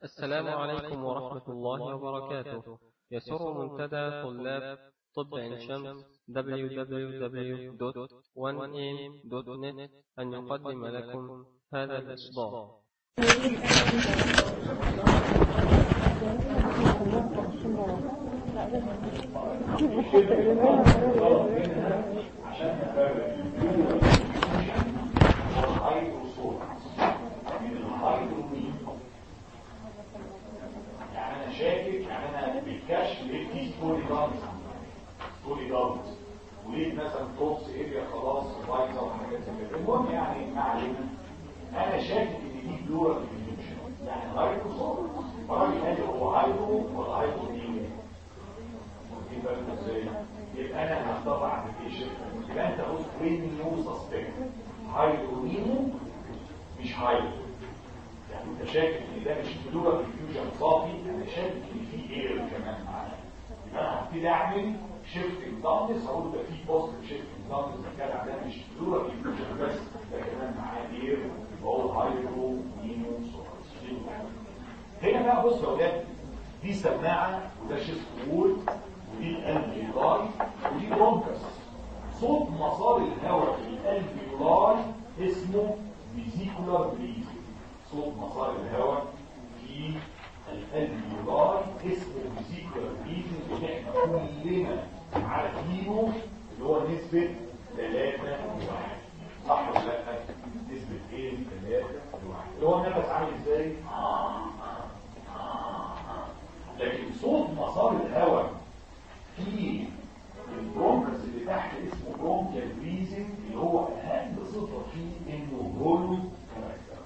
السلام عليكم ورحمة الله وبركاته يسر منتدى طلاب طب عين شمس www.1am.net أن يقدم لكم هذا الإصدار عشان نفرق الهيدروسول من الهيدرومين يعني انا شاكك يعني انا بالكشف لقيت فيه ستوري دارز ستوري دارز ولقيت مثلا توبس اريا خلاص بايظه وحاجات زي كده المهم يعني ما علينا انا شاكك ان دي بلورال انفكشن يعني هيدروسول الراجل قال لي هو هيدرو ولا هيدرومين واخدين بالكم ازاي؟ يبقى انا هختار اعمل ايه شركه يبقى انت قلت وين نو سسبكت هيدرونيمو مش هيدرو يعني انت شاكك ان ده مش بلورال انفيوجن صافي انا شاكك ان في اير كمان معاه يبقى انا هبتدي اعمل شيفتنج دارنس هقول ده في بوزيتيف شيفتنج دارنس الجدع ده مش بلورال انفيوجن بس ده كمان معاه اير يبقى هو هيدرونيمو هنا بقى بص يا اولاد دي سماعه وده شيست وول ودي الالفيولاي ودي برونكس صوت مسار الهواء في الالفيولاي اسمه فيزيكولار بريزنج صوت مسار الهواء في الالفيولاي اسمه فيزيكولار بريزنج اللي احنا كلنا عارفينه اللي هو نسبة 3 لواحد صح ولا لا؟ نسبة ايه؟ 3 لواحد اللي هو النفس عامل ازاي؟ لكن صوت مسار الهواء في البرونكس اللي تحت اسمه برونكيال بريزنج اللي هو اهم صفه فيه انه هولو كاركتر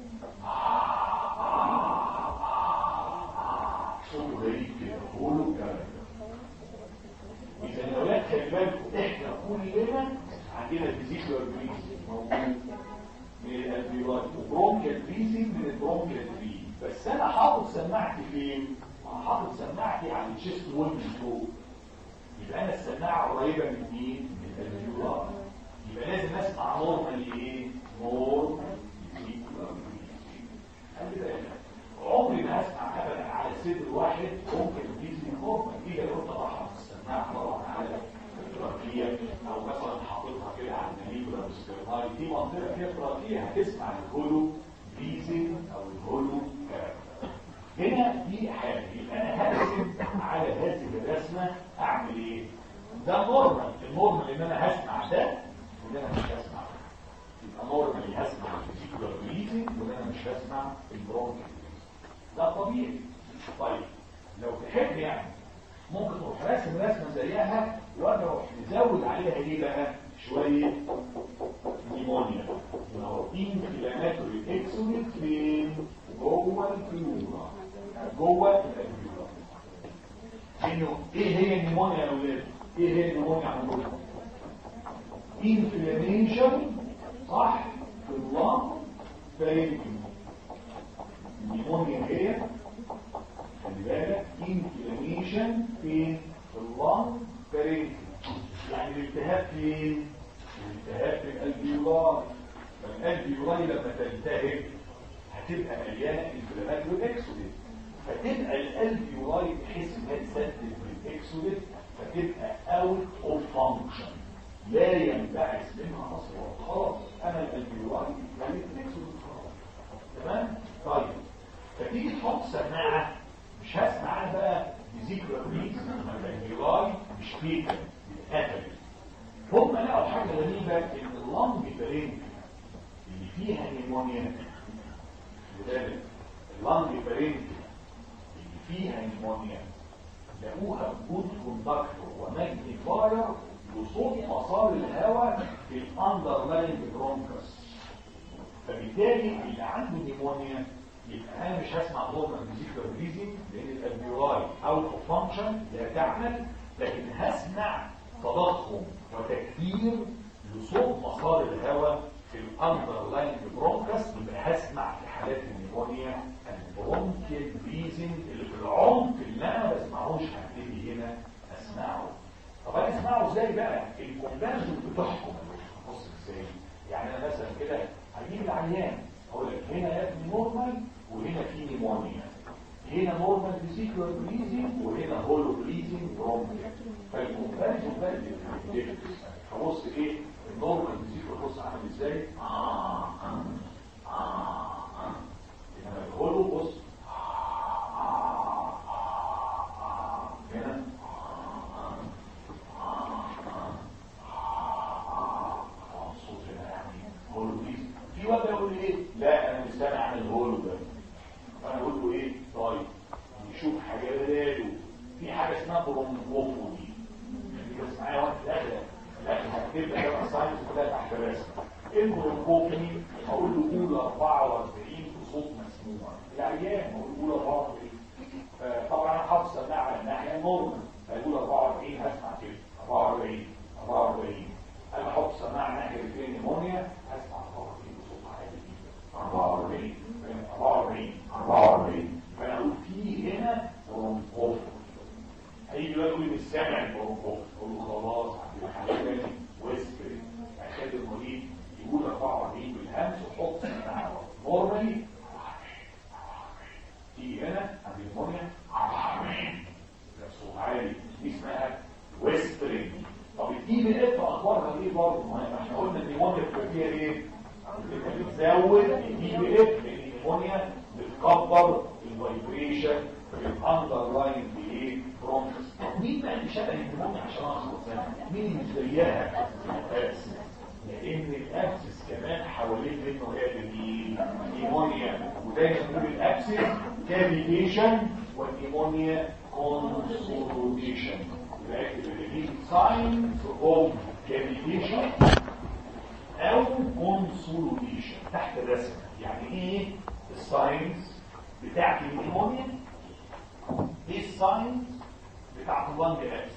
صوته غريب كده هولو كاركتر اذا لو لا خلي بالكم احنا كلنا عندنا فيزيكال بريزنج موجود من الالفيولاي وبرونكيال بريزنج من البرونكيال بريزنج بس انا حاطط سماعتي فين؟ حاطط سماعتي على الشيست وول من فوق يبقى انا السماعه قريبه من مين؟ من الالفيولار يبقى لازم اسمع نورمال ايه؟ نورمال خلي بالك عمري ما هسمع ابدا على صدر واحد ممكن يجيزني نورمال دي لو انت راح السماعه طبعا على التراكيه او مثلا حاططها كده على النيبولا والسكرناي دي منطقه فيها تراكيه هتسمع الهولو بريزنج او الهولو كاركتر هنا دي حاجه يبقى انا هرسم على هذه الرسمه اعمل ايه ده نورمال النورمال ان انا هسمع ده وده انا مش هسمع يبقى نورمالي هسمع الفيزيكولار بريزنج وده انا مش هسمع البرونكيال ده طبيعي طيب لو تحب يعني ممكن تروح راسم رسمه زيها وانا اروح مزود عليها ايه بقى شويه نيمونيا ونروح انفلاماتوري اكسوديت فين جوه الفيولا جوه الفيولا انه ايه هي النيمونيا يا اولاد ايه هي النيمونيا عندكم انفلاميشن صح في اللنج فيمكن النيمونيا هي خلي بالك انفلاميشن فين في اللنج فيمكن يعني الالتهاب فين الالتهاب في الالفيولاي فالالفيولاي لما تلتهب هتبقى مليانه انفلامات والاكسوديت فتبقى الالفيولاي بحيث انها تسدد بالاكسوديت فتبقى اوت اوف فانكشن لا ينبعث منها اصوات خلاص انا الالفيولاي يعني الاكسوديت خلاص تمام طيب فتيجي تحط سماعه مش هسمع انا بقى فيزيكال بريز الالفيولاي مش فيكا اتقفلت هم لقوا حاجه غريبه ان اللنج برينك اللي فيها نيمونيا لذلك اللنج برينك اللي فيها نيمونيا لقوها جود كوندكتور وماجنيفاير لصوت مسار الهواء في الاندرلاين برونكس فبالتالي اللي عنده نيمونيا يبقى انا مش هسمع نورمال فيزيكال بريزنج لان الالفيولاي اوت اوف فانكشن لا تعمل لكن هسمع تضخم وتكثير لصوت مسار الهواء في الاندرلاين برونكس يبقى هسمع في حالات النيمونيا البرونكيال بريزنج اللي في العمق اللي انا ما بسمعوش هبتدي هنا اسمعه طب انا اسمعه ازاي بقى الكونفرجن بتاعهم بص ازاي يعني انا مثلا كده هجيب العيان اقول لك هنا يا ابني نورمال وهنا في نيمونيا هنا نورمال فيزيكال بريزنج وهنا هولو بريزنج برونكيال فالكومباريزون بقى فبص ايه النورمال فيزيكال بص عامل ازاي اه اه اه انما الهولو بص هنا الصوت هنا يعني هولو بريزنج في وقت يقول لي ايه لا انا مش سامع عن الهولو ده فانا اقول له ايه طيب نشوف حاجه بداله في حاجه اسمها برونكوفوني بس معايا وقت الاخر الاخر هتبدا بقى الساينس كلها تحت راسم البرونكوفوني اقول له قول 44 بصوت مسموع العيان اقول له قول 44 آه، طبعا انا حافظ سماعه على الناحيه النورمال هيقول 44 هسمع كده 44 44 انا احط سماعه ناحيه النيمونيا هسمع 44 بصوت عالي جدا 44 44 44 فانا اقول في هنا برونكوف هيجي بقى يقول لي مش سامع البرونكوف اقول له خلاص عندنا حاجه ثانيه ويسكر اخد المريض يقول 44 بالهمس وحط سماعه نورمالي تيجي هنا عند النيمونيا 44 ده صوت عالي دي اسمها ويسترنج طب الدي بي اف اخبارها ايه برضه ما احنا قلنا النيمونيا بتبقى فيها ايه بتزود الدي بي اف لان النيمونيا بتكبر الفايبريشن في الاندرلاين بايه برونكس طب مين بقى اللي شبه النيمونيا عشان اخلص منها مين اللي زيها الابسس لان الابسس كمان حوالين منه هي النيمونيا ودايما نقول الابسس كافيتيشن والنيمونيا كونسوليديشن يبقى دي ساينز اوف كافيتيشن او كونسوليديشن تحت الرسم يعني ايه الساينز بتاعت النيمونيا ايه الساينز بتاعت اللنج ابسس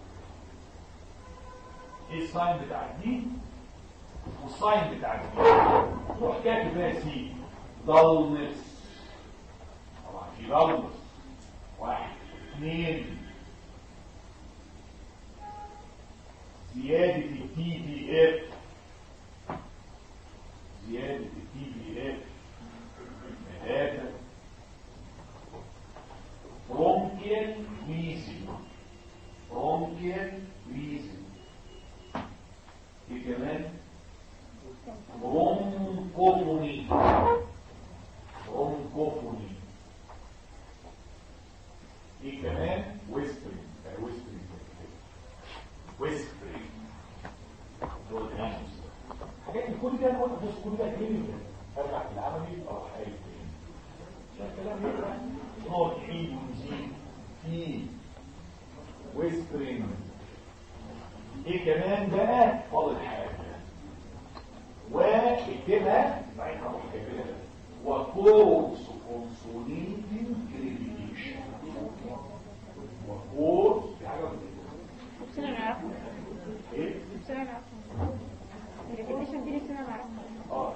ايه الساين بتاعت دي والساين بتاعت دي تروح كاتب بقى سي ضلمس طبعا في ضلمس واحد اثنين زيادة التي بي اف زيادة التي بي اف ثلاثة برونكيال ويزن برونكيال ويزن ايه كمان برونكوفوني برونكوفوني ايه كمان ويسبرينج ويسبرينج ويسبرينج دول الناس حاجات كل ده انا بص كل ده كلمه ارجع في العملي اروح قايل تاني عشان الكلام يبقى نقعد نعيد ونزيد في ويسبرينج ايه كمان بقى فاضل حاجه واكتبها بعدين هروح كاتبها وكورس كونسوليتنج كريديشن وكورس في حاجه سنة نعرفها ايه سنة نعرفها الريبيتيشن دي سنة نعرفها اه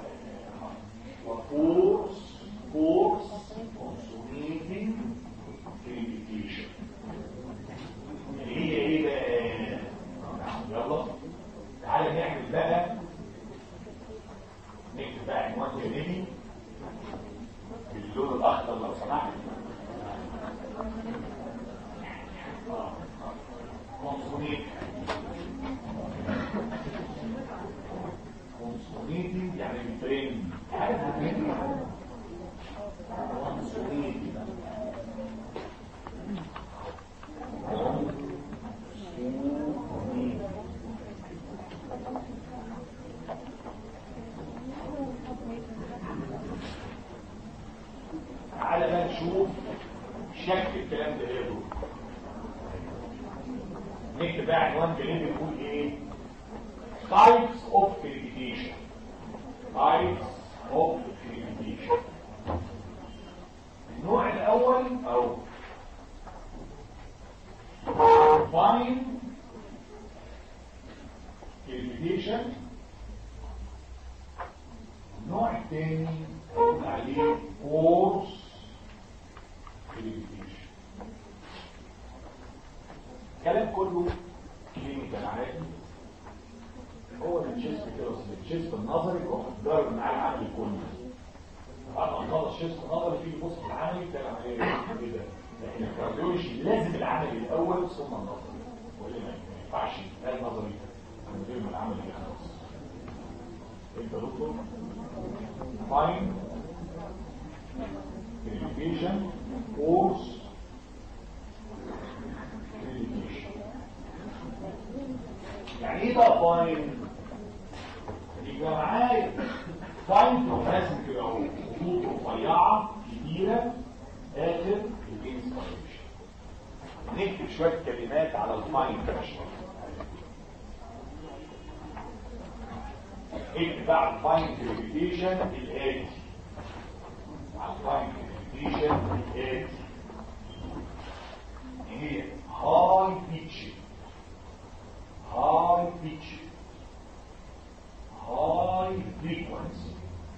وكورس كورس كونسوليتنج كريديشن هي ايه بقى يلا تعالى نعمل بقى نكتب بقى عنوان جانبي باللون الاخضر لو سمحت كونسونيت كونسونيتنج يعني الفريم عارف الفريم كونسونيتنج كونسونيتنج تعالى بقى نشوف شكل الكلام ده ايه دول نكتب بقى عنوان جانبي نقول ايه types of accreditation types of accreditation النوع الاول او fine accreditation النوع الثاني نقول عليه course accreditation الكلام كله كلينيكال عادي هو التشيست كده بس التشيست النظري يروح تدرب معاه العمل كله بعد ما نخلص الشيست النظري تيجي تبص في العملي تلاقي عمليه الكارديولوجي لازم العمل الاول ثم النظري ولا ما ينفعش لا النظري من غير ما العمل يخلص انت دكتور فاين education course education يعني ايه بقى فاين يبقى معايا فاين بروفيسور كده اهو خطوط رفيعه كبيره اخر الانسبيريشن نكتب شويه كلمات على الفاين بريشر اكتب بقى على الفاين كريديشن الاتي على الفاين كريديشن الاتي هي هاي بيتش هاي بيتش هاي فريكونسي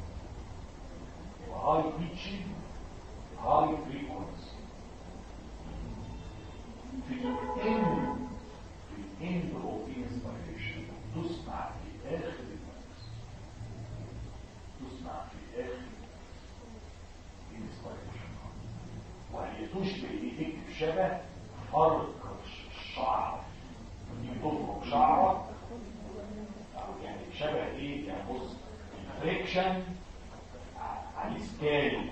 هاي بيتش هاي فريكونسي في الان في الان اوف انسبيريشن تسمع في اخر النفس تسمع في اخر انسبيريشن وهي تشبه ايه تكتب شبه فرق الشعر دي بتفرق شعرك يعني شبه ايه يعني بص الفريكشن على السكال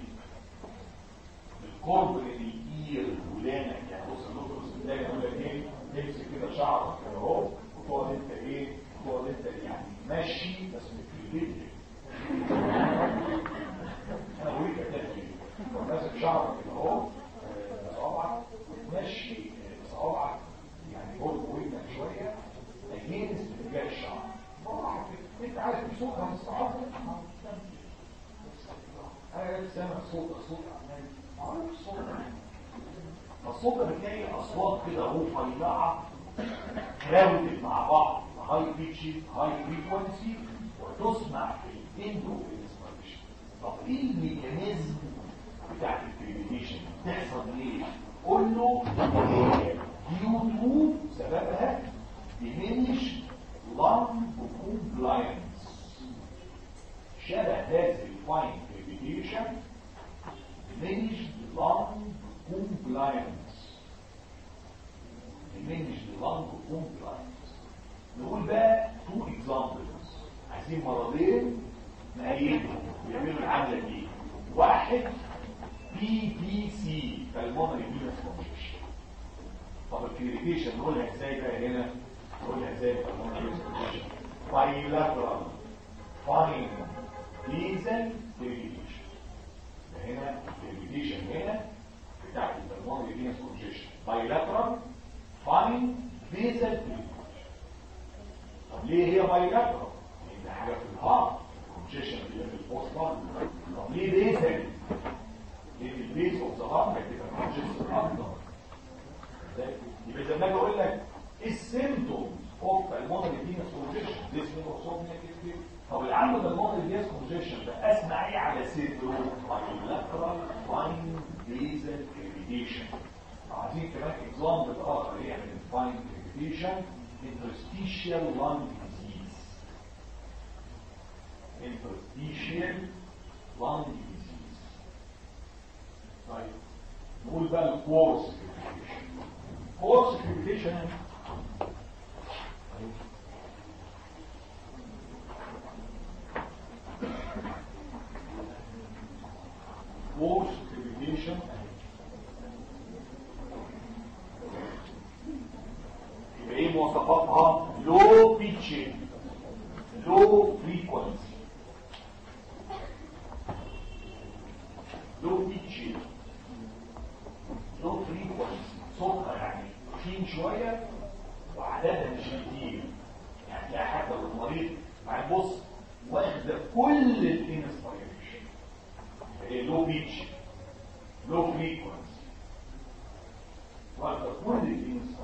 القرب بين الاير ولانك يعني بص الدكتور اسمه يقول لك ايه تمسك كده شعرك كده اهو وتقعد انت ايه تقعد انت يعني ماشي بس في الفيديو انا بقول لك ده كده ماسك شعرك كده اهو صوابعك وتمشي صوابعك يعني قرب ودنك شويه اجينس باتجاه الشعر انت عارف صوت عن الصعاب انا سامع صوت صوت عمال عارف الصوت فالصوت بتلاقي اصوات كده رفيعه كراودد مع بعض هاي بيتش هاي فريكونسي وتسمع في الاندو انسبيريشن طب ايه الميكانيزم بتاعت الكريميتيشن بتحصل ليه؟ قول له ديو تو سببها diminish lung compliance شبه هذه الفاين كريميتيشن diminish lung compliance diminish lung compliance نقول بقى two examples عايزين مرضين نقيدهم ويعملوا العملة دي واحد بي بي سي بالمونري فينس كونجكشن طب الكليريكيشن نقولها ازاي بقى هنا نقولها ازاي بالمونري فينس كونجكشن بايلاترال فاين ليزن كليريكيشن هنا الكليريكيشن هنا بتاعت البلمونري فينس كونجكشن بايلاترال فاين ليزن كليريكيشن طب ليه هي بايلاترال؟ لان حاجه في الهارت الكونجكشن اللي في البوستان طب ليه ليزن؟ لان البيز اوف ذا هارت هتبقى كونجكشن اكتر يبقى زي ما اجي اقول لك ايه السيمتومز اوف المونري فينس كونجكشن ديسني اوكسوميا كده طب اللي عنده المونري فينس كونجكشن ده اسمع ايه على صدره بايلاترال فاين بيزل كريبيتيشن عايزين كمان اكزامبل اخر يعمل الفاين كريبيتيشن interstitial lung disease interstitial lung disease طيب نقول بقى الكورس كورس كريبيتيشن كورس كريبيتيشن يبقى ايه مواصفاتها لو بيتش لو فريكونسي لو بيتش لو فريكونسي صوتها يعني تخين شويه وعددها مش كتير يعني تلاقي حتى لو المريض مع بص واخده كل الانسبيريشن هي لو بيتش لو فريكونسي واخده كل الانسبيريشن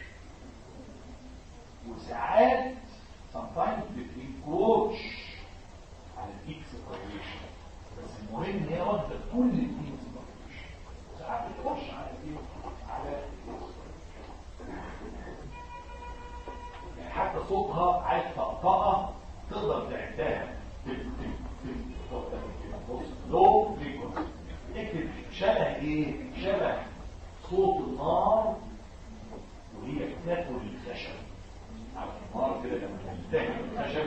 وساعات sometimes بتنكروتش على الاكسبيريشن بس المهم ان هي واخده كل الاكسبيريشن ساعات بتخش على ايه على يعني حتى صوتها عايز طقطقه تقدر تعدها بص لو فريكونسي اكتب شبه ايه شبه صوت النار وهي بتاكل الخشب عارف النار كده لما بتاكل الخشب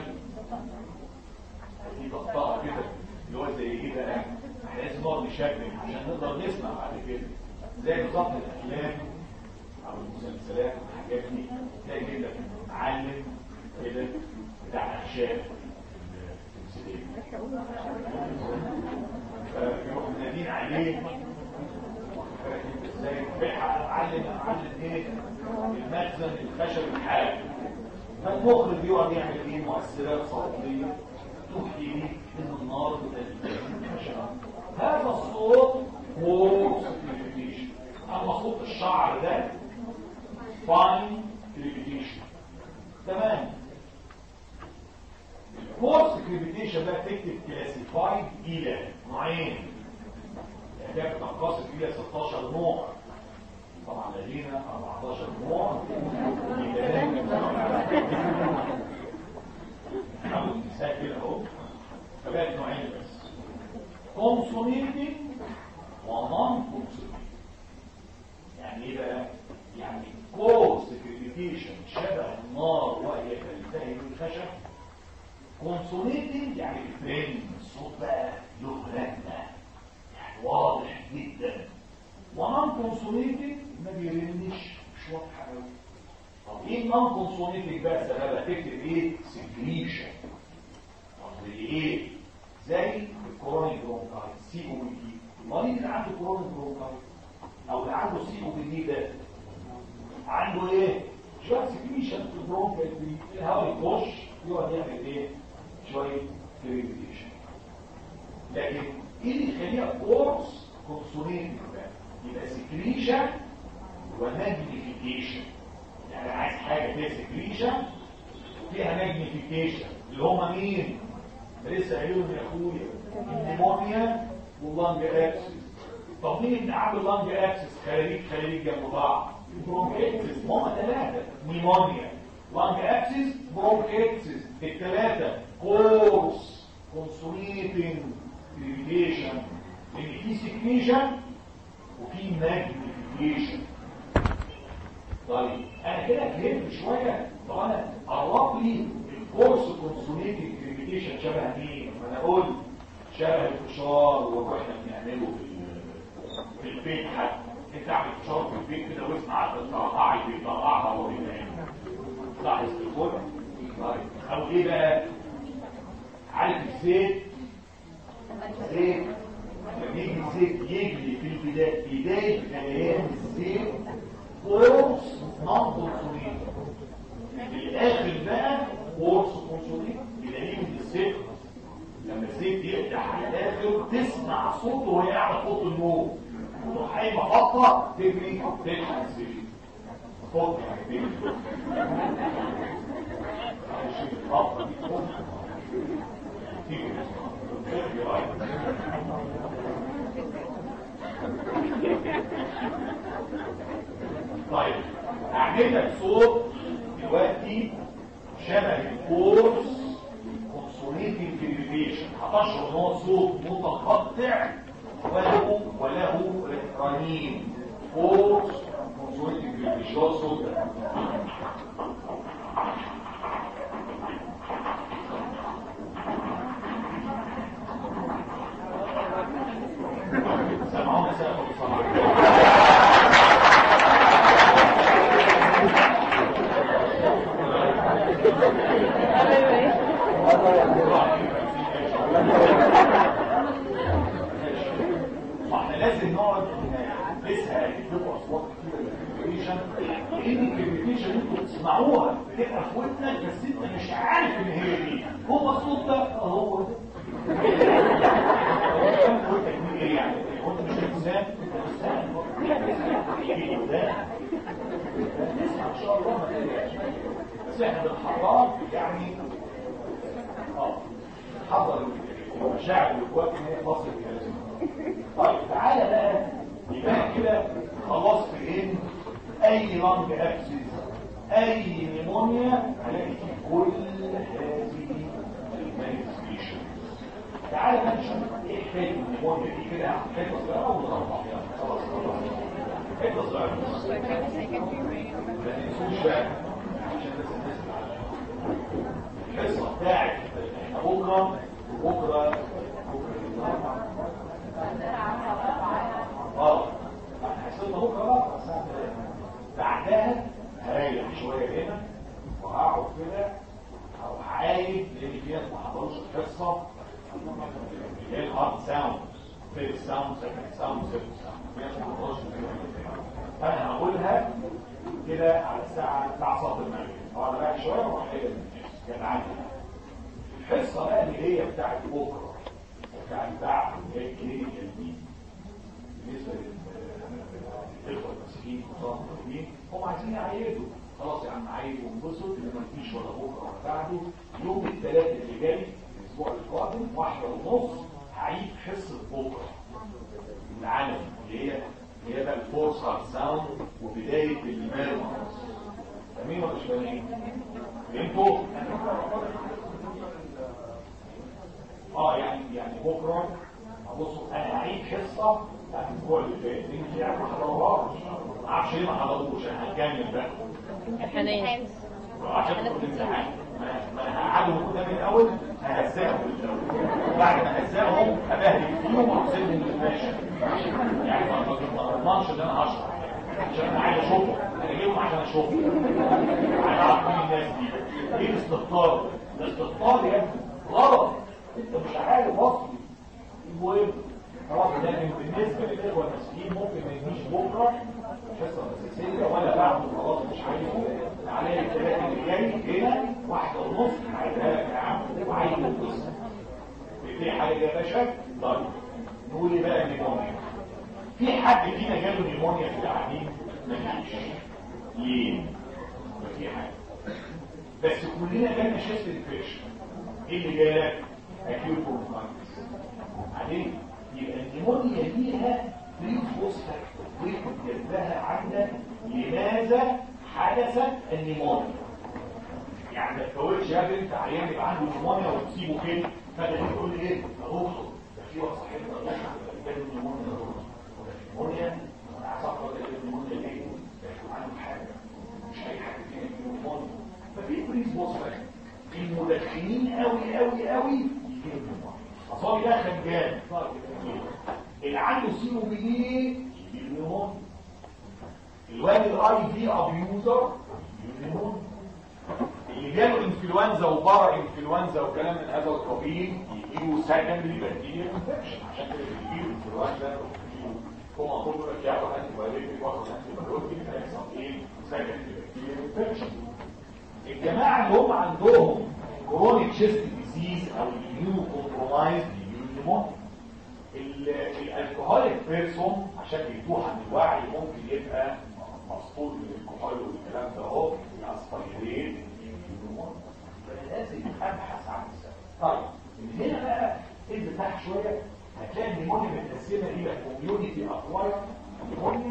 في تقطعه كده اللي هو زي ايه بقى احنا لازم نقعد نشبك عشان نقدر نسمع بعد كده زي بالظبط الافلام او المسلسلات والحاجات دي تلاقي كده معلم كده بتاع اخشاب فيروح نادين عليه ازاي بيلحق معلم معلم ايه المخزن الخشب الحاد فالمخرج يقعد يعمل ايه مؤثرات صوتيه تحيي ان النار بتزيد هذا الصوت هو كريبيتيشن اما صوت الشعر ده فاين كريبيتيشن تمام الفورس كريبيتيشن بقى تكتب كلاسيفايد الى نوعين يعني بتنقسم الى 16 نوع طبعا لدينا 14 نوع نحاول نساء كده اهو فبقت نوعين بس كونسوميتنج ونون كونسوميتنج يعني ايه بقى؟ يعني كورس كريبيتيشن شبه النار وهي تلتهي بالخشب كونسونيتنج يعني الفريم الصوت بقى له رنة يعني واضح جدا ونون كونسونيتنج ما بيرنش مش واضحه قوي طب ايه النون كونسونيتنج بقى سببها تكتب ايه سكريشن طب زي ايه زي الكورونيك برونكايت سي او بي دي المريض اللي عنده كورونيك برونكايت او اللي عنده سي او بي دي ده عنده ايه شويه سكريشن في البرونكايت دي الهواء يخش يقعد يعمل ايه شويه كريبيتيشن لكن ايه اللي يخليها كورس كونسونيتنج بقى يبقى سكريشن وماجنيفيكيشن يعني عايز حاجه فيها سكريشن وفيها ماجنيفيكيشن اللي هم مين لسه قايلهم يا اخويا النيمونيا واللانج اكسس طب مين اللي عامل لانج اكسس خليج خليج جنب بعض برونكيتس هم ثلاثه نيمونيا لانج اكسس برونكيتس الثلاثه كورس كونسوليتنج كريبيتيشن لان في سكريشن وفي ماجنيفيكيشن طيب انا كده فهمت شويه طب انا قرب لي الكورس كونسوليتنج كريبيتيشن شبه مين ما انا قلت شبه الفشار واحنا بنعمله في في البيت حتى انت عامل فشار في البيت كده واسمع الطرقعي بيطلعها وهو بينام لاحظ الكل طيب او ايه بقى عارف الزيت زيت لما يجي الزيت يجري في البداية بداية غليان الزيت قرص نون كونسولين في الاخر بقى قرص كونسولين بدليل ان الزيت لما الزيت يفتح على الاخر تسمع صوته وهي قاعده فوق النور تروح قايمه خطه تجري تلحق الزيت فوق يعني خطه دي فوق طيب هعمل لك صوت دلوقتي شبه الكورس كونسوليتنج كريبيشن هتشعر ان هو صوت متقطع وله وله رنين كورس كونسوليتنج كريبيشن هو الصوت ده سمعونا سأخذ صلاة احنا لازم نقعد نسهل نجيبوا اصوات كتيره للكريميشن لان الكريميشن انتوا بتسمعوها بتبقى في ودنك بس انت مش عارف ان هي دي هو الصوت ده هو ده ايه يعني هو انت مش انسان انت انسان نسمع ان شاء الله ما تقلقش بس احنا بنحرر يعني اه حضر المشاعر والقوات ان هي فاصل كلام طيب تعالى بقى يبقى كده خلاص فهمت اي لانج ابسس اي نيمونيا هلاقي فيه كل هذه المانيفستيشن تعالى بقى نشوف ايه حكايه النيمونيا دي كده حته صغيره ونروح خلاص خلاص حته صغيره كويس ما تنسوش بقى عشان بس الناس اللي عارفة. الحصه بتاعت احنا بكره وبكره بكره اه احنا حصلنا بكره بقى الساعه 3 بعدها هريح شويه هنا وهقعد كده او هعايد لان في ناس ما حضروش الحصه اللي هي الهارد ساوند فيرست ساوند سكند ساوند سيفت ساوند في ناس ما حضروش فانا هقولها كده على الساعه الساعه صلاه المغرب اقعد اريح شويه واروح قايل للناس جدعان الحصه بقى اللي هي بتاعت بكره بتاعت بعد اللي هي الكلينيكال دي بالنسبه للاخوه المسيحيين وصار المسلمين هم عايزين يعيدوا خلاص يا عم عيد وانبسط اللي ما فيش ولا بكره ولا بعده يوم الثلاث اللي جاي الاسبوع القادم واحده ونص هعيد حصه بكره العالم اللي هي اللي هي بقى الفورس هارد ساوند وبدايه الميرمرز فاهمين ولا مش فاهمين؟ فهمتوا؟ اه يعني يعني بكره بصوا انا هعيد حصه بتاعت الاسبوع اللي فات دي مش يعني ما حضروهاش ما اعرفش ليه ما حضروش انا هكمل بقى امتحانات عشان كنت امتحان ما ما هقعدهم قدام الاول ههزقهم الاول بعد ما ههزقهم هبهدل فيهم وهسيبهم للباشا يعني ما ما اضمنش ان انا هشرح عشان انا عايز اشوفهم انا جايبهم عشان اشوفهم عايز اعرف مين الناس دي ايه الاستهتار الاستهتار يا ابني غلط انت مش عارف اصلي المهم خلاص لكن بالنسبه للاخوه المسيحيين ممكن ما يجيش بكره الحصه الاساسيه ولا بعده خلاص مش عايزه عليا الثلاثه اللي جاي هنا واحده ونص هعيدها لك يا عم وعايز القصه في حاجه يا باشا طيب نقول ايه بقى نيمونيا في حد فينا جاله نيمونيا في العديد مفيش ليه؟ ما في حاجه بس كلنا جالنا شيست انفكشن ايه اللي جالك؟ اكيوت برونكايتس بعدين يبقى النيمونيا ليها بري بوست فاكتور لها عندك لماذا حدثت النيمونيا يعني ما تفوتش يا بنت عيان يبقى عنده نيمونيا وتسيبه كده فجاه تقول لي ايه اروح ده في واحد صاحبنا راح جاله نيمونيا نيمونيا انا عايز اعرف ده نيمونيا ليه؟ ده عنده حاجه مش اي حاجه فيها نيمونيا ففي بري بوست فاكتور المدخنين قوي قوي قوي يجيبوا نيمونيا اصل ده خنجان اللي عنده سيرو بي يجيب نيمونيا الواد الاي في ابيوزر يجيب نيمونيا اللي جاله انفلونزا وبارا انفلونزا وكلام من هذا القبيل يجيله سكندري بكتيريا انفكشن عشان كده بيجيله انفلونزا هو كله لك ياخد انتي بايوتيك واخد انتي بايوتيك هيحصل ايه سكندري بكتيريا انفكشن الجماعه اللي هم عندهم كرونيك شيست ديزيز او اليو كومبرومايز بيجيله نيمونيا الالكوهوليك بيرسون عشان يتوه عن الوعي ممكن يبقى مسطول من الكحول والكلام ده اهو ياسبريت فانا لازم ابحث عن السبب طيب من هنا بقى انزل تحت شويه هتلاقي النيمونيا متقسمه الى كوميونيتي اكواير نيمونيا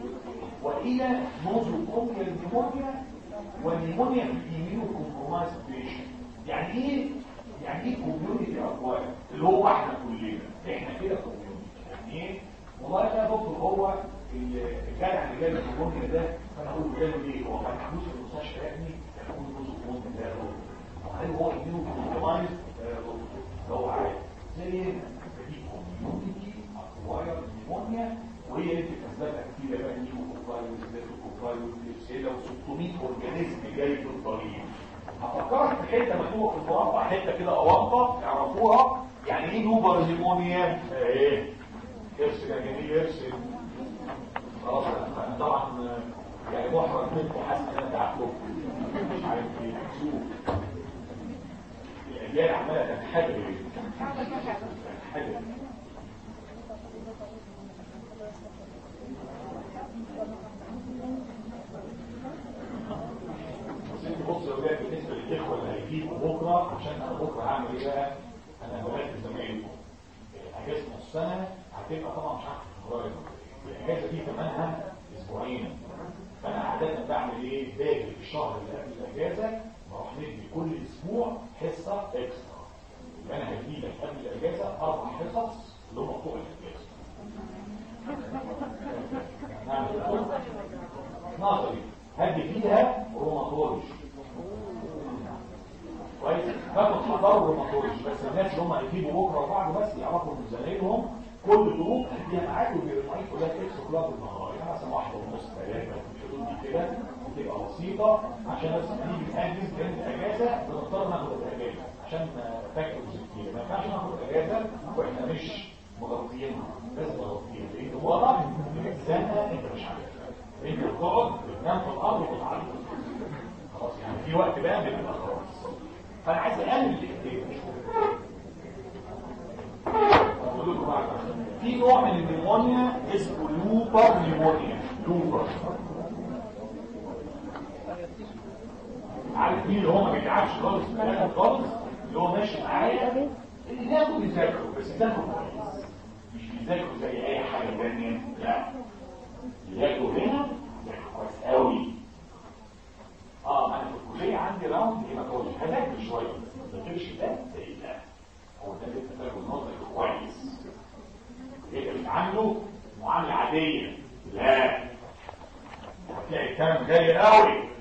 والى نوزوكوميال نيمونيا والنيمونيا في الاميونو كومبرومايز بيشن يعني ايه يعني ايه كوميونيتي اكواير اللي هو احنا كلنا احنا كده كوميونيتي يعني ايه والله ده دكتور هو الجدع اللي جاي النيمونيا ده فانا اقول له جاله ليه هو كان محبوس في المستشفى يا ابني يقول له النيمونيا ده وهل هو اميونو كومبرومايز هو عارف زي دي كوميونيتي اكواير نيمونيا وهي اللي بتسببها كتير بقى نيمو كوكايوس كوكايوس ليبسيلا و600 اورجانيزم جاي في الطريق هفكرك في حته مكتوبه في المربع حته كده اوانطه تعرفوها يعني ايه نوبر نيمونيا ايه ارسل يا جميل ارسل خلاص انا طبعا يعني محرج منكم حاسس ان انا تعبتكم مش عارف ايه شوف الاجيال عماله تنحدر تنحدر بص يا ولاد بالنسبه للاخوه اللي هيجيبوا بكره عشان انا بكره هعمل ايه بقى؟ انا بركز زمايلكم اجازه نص سنه هتبقى طبعا مش عارف في فبراير الاجازه دي كمانها اسبوعين فانا عاده بعمل ايه؟ باجي في الشهر اللي قبل الاجازه بروح ندي كل اسبوع حصه اكسترا يبقى انا هدي لك قبل الاجازه اربع حصص اللي هم فوق الاجازه نعمل نظري هدي فيها روماتولوجي كويس فاخد حضار روماتولوجي بس الناس اللي هم هيجيبوا بكره وبعد بس يعرفوا من زمايلهم كل دروب هديها معاك وبيرمعيك كلها تكس كلها بالنهار يعني مثلا واحده ونص ثلاثه في الحدود دي كده بتبقى بسيطه عشان بس نيجي نحجز كانت اجازه بنضطر ناخد الاجازه عشان فاكتور كتير ما ينفعش ناخد اجازه واحنا مش مغطيينها لازم مغطيين لان واضح ان الزنقه انت مش عارفها انت بتقعد بتنام في الارض وتتعلم خلاص يعني في وقت بقى بيبقى خلاص فانا عايز اقلل الاكتئاب أقول لكم بقى. في نوع من النيمونيا اسمه لوبر نيمونيا لوبر عارف مين اللي هو ما بيتعبش خالص في الاخر خالص اللي هو ماشي معايا اللي بياخد يذاكروا بس يذاكروا كويس مش بيذاكروا زي اي حاجه ثانيه لا يذاكروا هنا يذاكروا كويس قوي اه انا في الكليه عندي راوند هيماتولوجي هذاكر شويه بس ما بذاكرش ده زي ده هو ده اللي بتاخد نظري كويس انت بتعامله معامله عاديه لا هتلاقي الكلام غالي قوي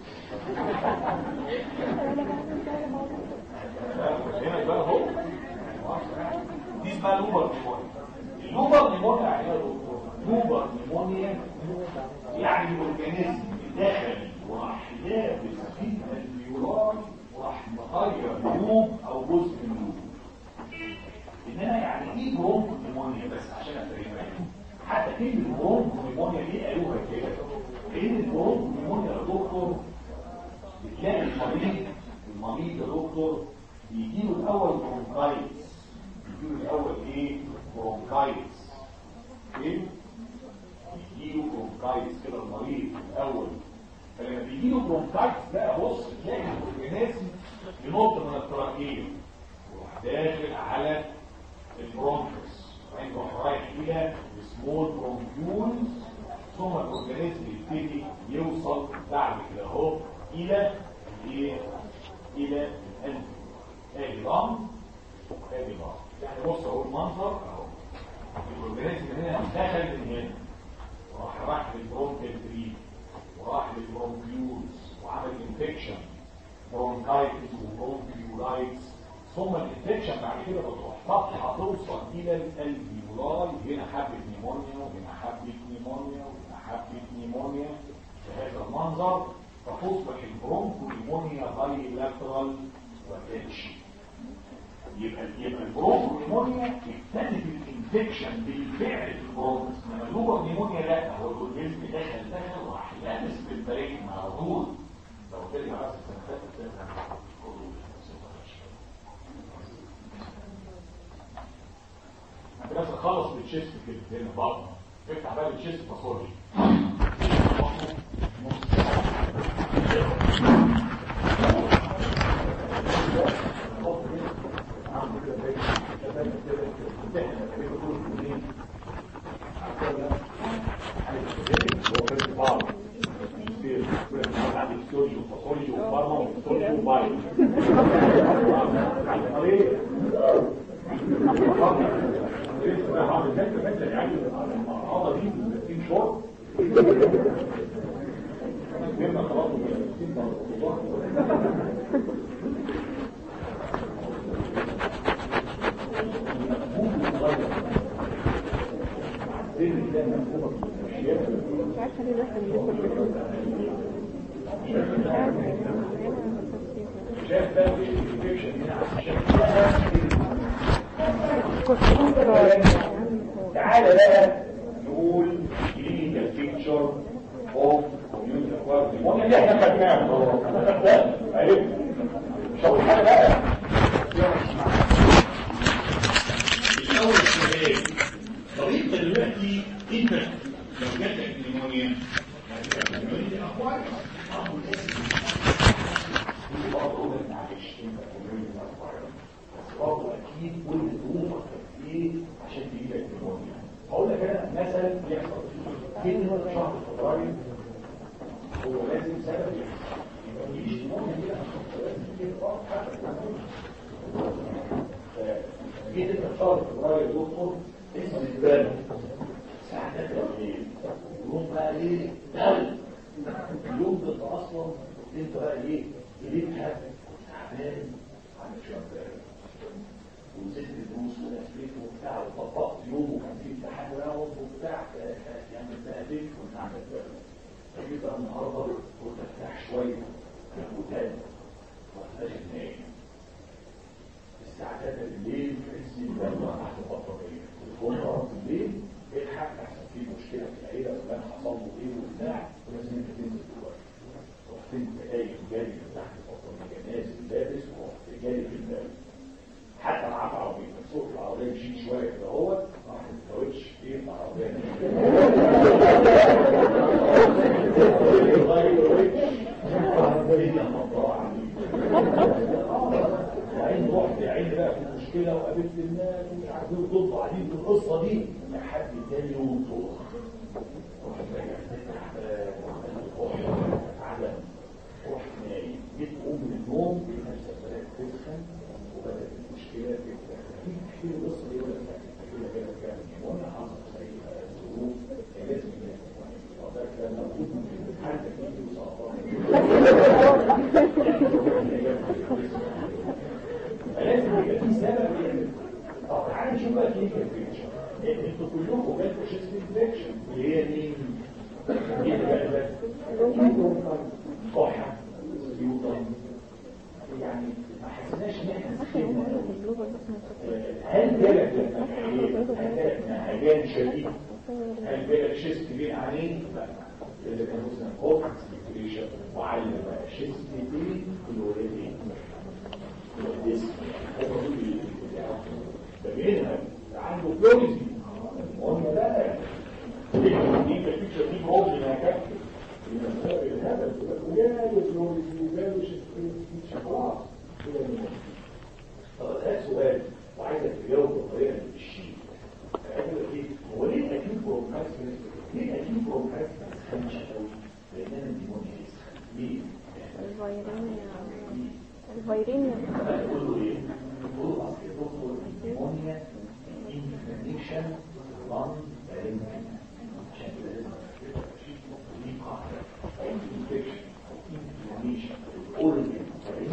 هنا بقى هو دي اسمها لوبر نيمونيا اللوبر نيمونيا يعني ايه لوبر نيمونيا يعني الاورجانيزم داخل وراح لابس فيه الفيولار وراح مغير لوب او جزء من لوب انما يعني ايه برونكو نيمونيا بس عشان افهمها حتى كلمه برونكو نيمونيا ليه قالوها كده لان البرونكو نيمونيا يا دكتور بتلاقي المريض المريض يا دكتور بيجي له الاول برونكايتس بيجي له الاول ايه برونكايتس ايه بيجي له برونكايتس كده المريض الاول فلما بيجي له برونكايتس بقى بص تلاقي الاورجانيزم ينط من التراكيه ويروح داخل على البرونكس وبعدين يروح رايح الى السمول برونكيولز ثم الاورجانيزم يبتدي يوصل بعد كده اهو الى ايه الى الانف ادي رام ادي رام يعني بص اهو المنظر اهو الاورجانيزم هنا دخل من هنا وراح راح للبرونكال تري وراح للبرونكيولز وعمل انفكشن برونكايتس وبرونكيولايتس ثم الانفكشن بعد كده بتروح فتحه توصل الى الالفيولاي هنا حبه نيمونيا وهنا حبه نيمونيا وهنا حبه نيمونيا بهذا المنظر فتصبح البرونكو نيمونيا باي لاترال وتنشي يبقى يبقى البرونكو نيمونيا ابتدت الانفكشن بالفعل في البرونكس انما اللوبر نيمونيا لا هو الاورجانيزم دخل دخل وراح لابس بالبريك مع طول لو ترجع بس السنه اللي فاتت انت بس تخلص بالتشيست كده هنا بطن افتح بقى التشيست باثولوجي مش عارفه ليه الواحد بيدخل مش عارفه شايف بقى الانفكشن هنا عشان تعالى بقى نقول كلينيكال بيكتشر اوف كوميونتي اكوارد نيمونيا اللي احنا خدناها خدناها عرفت مش هقول حاجه بقى الاول السؤال طريقه دلوقتي انت لو جاتك نيمونيا هتبقى كوميونتي اكوارد برضه معلش انت كوميونتي اكوارد بس برضه اكيد كل ظروفك قد ايه عشان تجيب لك نيمونيا هقول لك انا مثلا بيحصل في شهر فبراير هو لازم سبب يحصل يبقى ما يجيش نيمونيا كده لازم تجيب جيت انت في شهر فبراير دكتور اسم الزباله ساعتها الليل يقوم بقى ايه دل اليوم ده انت اصلا انت بقى ايه قلبها تعبان عامل شويه ونزلت الدروس ونسيت وبتاع وطبقت يوم وكان في امتحان ويوم وبتاع يعني اتبهدلت وانت عندك بقى فجيت بقى النهارده قلت ارتاح شويه وتاني رحت داخل نايم الساعه 3 بالليل تحس ان الدم تحت البطاريه تليفون ضرب بالليل الحق احسن في مشكله في العيله وكان حصل له ايه وبتاع ولازم انت تنزل دلوقتي رحت انت قايم جاري من تحت البطاريه نازل لابس ورحت جاري في الباب حتى معاه عربية صوت العربية مشيت شوية كده هو راح الكاوتش ايه العربية وبعدين رحت يا عيني بقى في مشكلة وقابلت الناس ومش عارف ايه وضل قاعدين في القصة دي لحد تاني يوم طول رحت راجع تعبان رحت نايم جيت اقوم من النوم نفسك بدأت تسخن وبدأت المشكلة تبدأ في في القصة دي ولا كده كده كده وانا حصل زي ظروف لازم وده كان موجود من حتى في لازم يبقى في سبب يعمل طب تعالى نشوف بقى كلينيكال بيكتشر انتوا كلكم جالكم شيست انفكشن اللي هي مين؟ مين اللي بقى ده؟ كحة سيوطة يعني ما حسناش ان احنا سخنا هل جالك لما هل جالك نهجان شديد هل جالك شيست بين عينين لا اللي كان مثلا هوك سبيكريشن وعلم شيست بين كلوريدين ده بينها عنده فلوريزي قلنا لا دي الفيكشر دي بروبلم يا كابتن الهدف وجاله فلوريزي وجاله شيست خلاص طب ده سؤال وعايزك تجاوب بطريقه الشيء اقول لك ايه هو ليه الاكيد برومكاس ليه الاكيد برومكاس ما تسخنش قوي لان انا الديمونيا يسخن ليه الفيرين الفيرين تقول له ايه تقول له اصل الدكتور الديمونيا انفلاميشن لان عشان كده لازم دي قاعده انفكشن انفلاميشن اورجن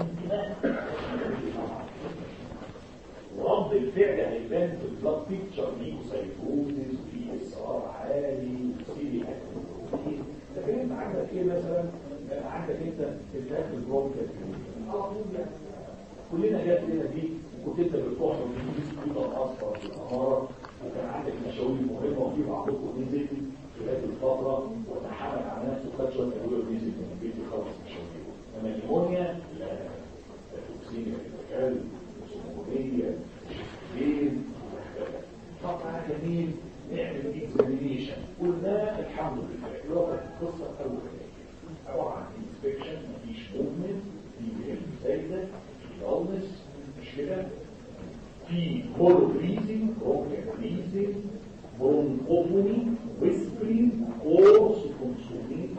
ورد الفعل هيبان في البلاد بيكتشر ليكوسايتوزيس وفي اس ار عالي وسيري اكتيفيتي لكن انت عندك ايه مثلا عندك انت التهاب البرونكال على طول يعني كلنا جات لنا دي وكنت انت بتروح وتجيب سكوتر اصفر في الاماره وكان عندك مشاوير مهمه وفي بعضكم نزل خلال الفتره وتحمل على نفسه خد شويه ادويه ونزل من البيت يخلص مشاويره اما النيمونيا لا توكسين الرجال سموميه فين طبعا جميل نعمل اكزامينيشن قلنا الحمد لله اللي هو كانت القصه اول عباره عن انسبكشن مفيش موفمنت في زايده في داونس مش كده في هولو بريزنج بروكيا بريزنج برونكوفوني ويسبرين كورس كونسوميتنج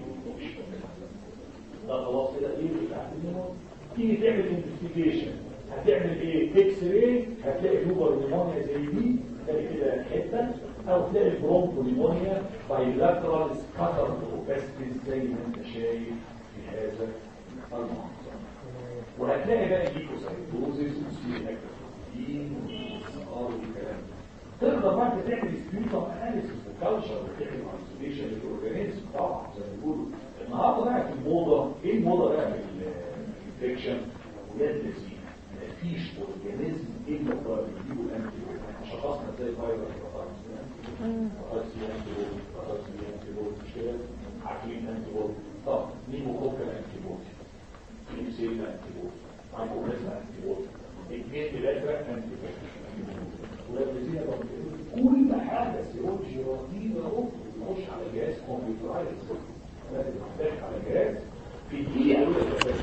ده خلاص كده ايه بتاعت النمو تيجي تعمل انفستيجيشن هتعمل ايه اكس راي هتلاقي لوبر نيمونيا زي دي تلاقي كده حته او تلاقي برونكو نيمونيا بايلاترال سكاتر بروكاستيس زي ما انت شايف في هذا المنظر وهتلاقي بقى ليكوسايتوزيس وسيري اكتروفين وسقار والكلام ده تقدر بقى تعمل سبيوتم اناليسيس وكالتشر وتعمل ايزوليشن للاورجانيزم طبعا زي ما بيقولوا النهارده بقى في الموضه ايه الموضه بقى في الانفكشن ولاد لذيذ مفيش اورجانيزم الا هو بيجيبوا الانتي شخصنا زي فيروس فيروس فيروس فيروس مش كده عارفين انتي طب نيموكوكال انتي بودي كليبسيلا انتي بودي مايكروبلازما انتي بودي اثنين ثلاثه انتي بودي ولاد لذيذ كل حاجه سيروجي رهيبه اهو يخش على جهاز كمبيوترايز لازم تفتح على جهاز في دقيقه اولى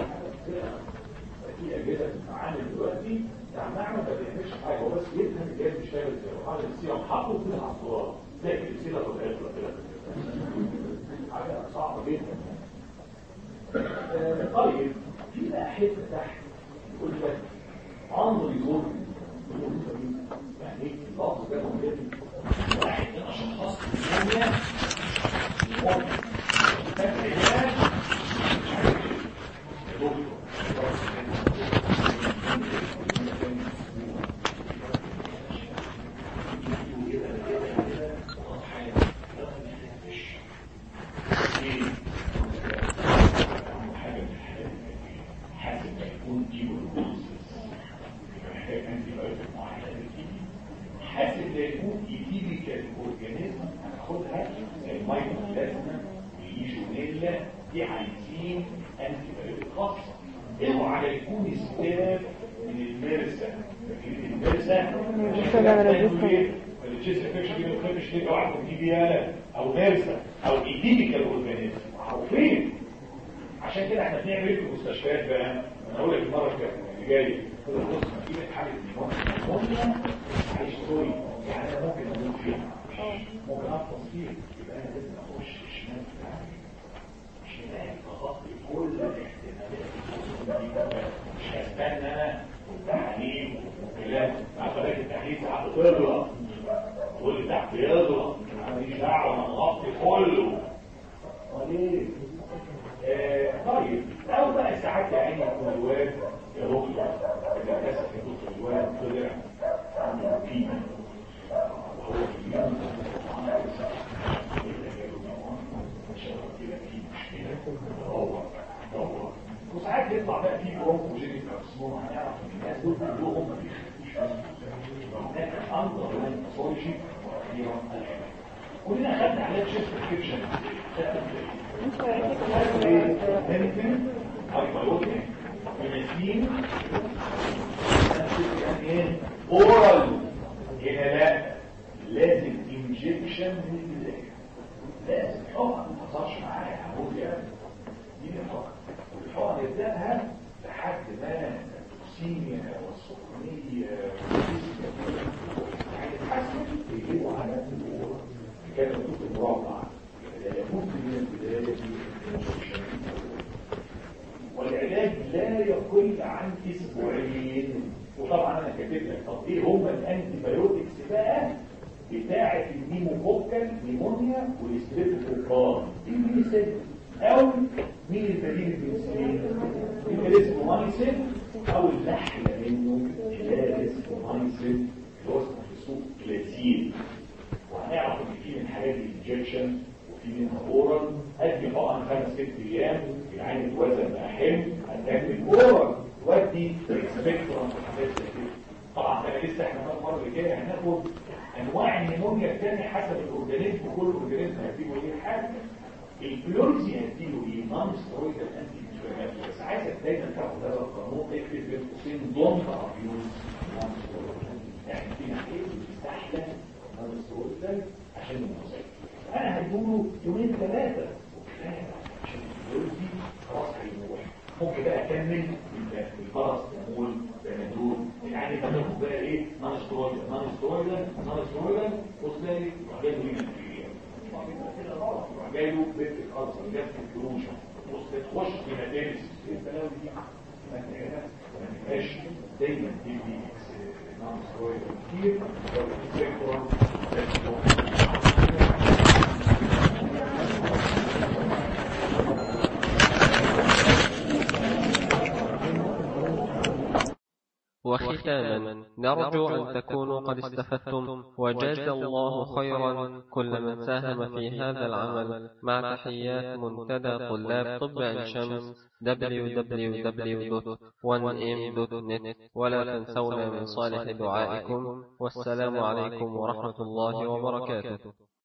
في اجهزه بتتعامل دلوقتي بتاع المعمل ما بيعملش حاجه هو بس يفهم الجهاز بيشتغل ازاي وحاجه السيره حاطه فيها على الصوره تلاقي السيره طلعت له كده حاجه صعبه جدا آه، طيب في بقى حته تحت يقول لك عنده يقول يعني ايه اللفظ ده مهم واحد انا شخصت الدنيا مايكروبلازما ليجونيلا دي عايزين انتي بايوتيك خاصه اوعى يكون سباب من المرسى فاكرين المرسى الجيس انفكشن دي ما تخافش ليه اوعى تكون دي بياله او مرسى او ايديميكال اورجانيزم معروفين عشان كده احنا بنعمل ايه في المستشفيات بقى انا هقول لك المره اللي جايه كده بص في حاله نيمونيا عايش سوري يعني انا ممكن اموت فيها ممكن اغطس فيها يبقى انا لازم اخش الشمال بتاعي شمال اغطي كل الاحتمالات مش هستنى انا والتحاليل والكلام مع طريقه التحليل ساعات بتغلط تقول لي تحت يغلط انا ماليش دعوه انا اغطي كله وليه؟ آه طيب لو بقى ساعات يا عيني يكون الواد يا دكتور للاسف يا دكتور الواد طلع عنده قيمه وهو في اليوم وساعات يطلع بقى في برونكوجينيك كارسنوما هنعرف ان الناس دول كلهم ما بيخافوش هناك انظر من باثولوجي كلنا خدنا علاج شيست انفكشن ممكن هايبروتيك بنسين اورال هنا لا لازم انجكشن من البدايه لازم حقن ما تحصلش معايا هقول يا دي الحقن والحقن يبداها لحد ما التوكسيميا والسخونيه يعني تحسن يجيبوا على الاورال كان مكتوب المربع لابد من البدايه والعلاج لا يقل عن اسبوعين وطبعا انا كاتب لك طب ايه هم الانتي بايوتكس بقى بتاعه النيموكوكال نيمونيا والستريبتوكوكال البنسلين او مين البديل البنسلين اللي اسمه مايسين او اللحمه منه اللي اسمه مايسين اللي هو اسمه في السوق كلاسين وهنعرف ان في من حاجات انجكشن وفي منها اورال ادي حقن خمس ست ايام العين اتوزن بقى حلو هتعمل اورال ودي سبيكترم وحاجات زي كده طبعا انا لسه احنا المره اللي جايه هناخد انواع النيمونيا الثانيه حسب الاورجانيزم كل اورجانيزم هيديله ايه حاجه البلورزي هيديله ايه نون سترويدال انتي انفلاماتوري بس عايزك دايما تاخد هذا القانون اكتب بين قوسين دونت ابيوز نون سترويدال يعني في ايه بتستحلى نون سترويدال عشان الموسيقى انا هديله يومين ثلاثه وكفايه عشان البلورزي خلاص هيروح ممكن بقى اكمل بالبرص نقول بنادول يعني بناخد بقى ايه نون سترويدال نون سترويدال نون سترويدال وصلي وجاي له هنا جايله بيت الأرض جاب في الكروشة وصلت خش في مدارس ايه البلاوي دي ما تنقلها ما تنقلهاش دايما تدي نون سترويدال كتير لو في سيكتورا وختاما نرجو أن تكونوا قد استفدتم وجاز الله خيرا كل من ساهم في هذا العمل مع تحيات منتدى طلاب طب عين شمس www.1m.net ولا تنسونا من صالح دعائكم والسلام عليكم ورحمة الله وبركاته